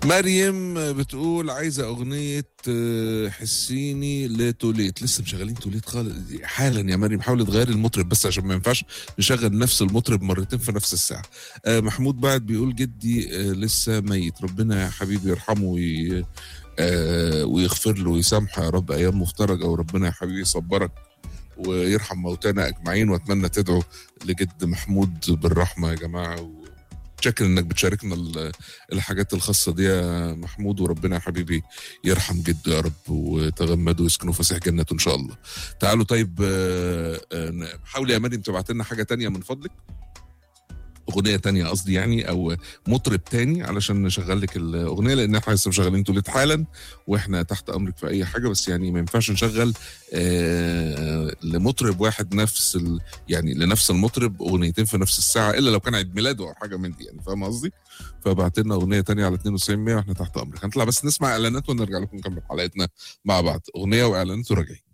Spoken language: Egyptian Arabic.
مريم بتقول عايزه اغنيه آه، حسيني لتوليت لسه مشغلين توليت خالص حالا يا مريم حاولي تغيري المطرب بس عشان ما ينفعش نشغل نفس المطرب مرتين في نفس الساعه آه، محمود بعد بيقول جدي آه، لسه ميت ربنا يا حبيبي يرحمه وي... آه، ويغفر له ويسامحه يا رب ايام مفترجه وربنا يا حبيبي يصبرك ويرحم موتانا اجمعين واتمنى تدعوا لجد محمود بالرحمه يا جماعه و... شاكر انك بتشاركنا ال- الحاجات الخاصه دي يا محمود وربنا يا حبيبي يرحم جده يا رب وتغمده ويسكنه فسيح جنته ان شاء الله. تعالوا طيب آه، آه، حاولي يا مريم تبعت لنا حاجه تانية من فضلك. اغنيه تانية قصدي يعني او مطرب تاني علشان نشغل لك الاغنيه لان احنا لسه مشغلين توليت حالا واحنا تحت امرك في اي حاجه بس يعني ما ينفعش نشغل آه لمطرب واحد نفس ال يعني لنفس المطرب اغنيتين في نفس الساعه الا لو كان عيد ميلاده او حاجه من دي يعني فاهم قصدي؟ فبعت لنا اغنيه تانية على 92 100 واحنا تحت امرك هنطلع بس نسمع اعلانات ونرجع لكم نكمل حلقتنا مع بعض اغنيه واعلانات وراجعين